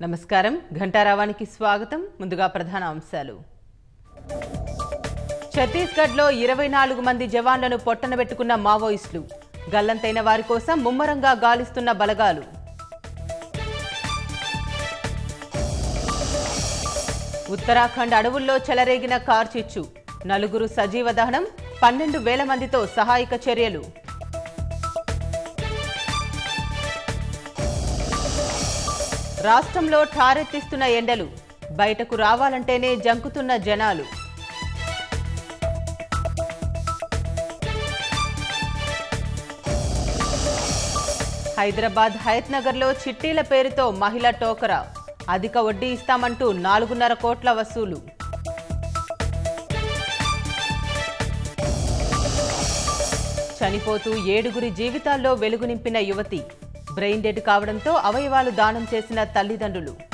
నమస్కారం ఘంటారావానికి స్వాగతం ముందుగా ప్రధాన అంశాలు ఛత్తీస్గఢ్లో ఇరవై నాలుగు మంది జవాన్లను పొట్టనబెట్టుకున్న మావోయిస్టులు గల్లంతైన వారి కోసం ముమ్మరంగా గాలిస్తున్న బలగాలు ఉత్తరాఖండ్ అడవుల్లో చెలరేగిన కార్చిచ్చు నలుగురు సజీవ దహనం పన్నెండు వేల మందితో సహాయక చర్యలు రాష్ట్రంలో ఠారెత్తిస్తున్న ఎండలు బయటకు రావాలంటేనే జంకుతున్న జనాలు హైదరాబాద్ హయత్ నగర్లో చిట్టీల పేరుతో మహిళ టోకరా అధిక వడ్డీ ఇస్తామంటూ నాలుగున్నర కోట్ల వసూలు చనిపోతూ ఏడుగురి జీవితాల్లో వెలుగు నింపిన యువతి బ్రెయిన్ డెడ్ కావడంతో అవయవాలు దానం చేసిన తల్లిదండ్రులు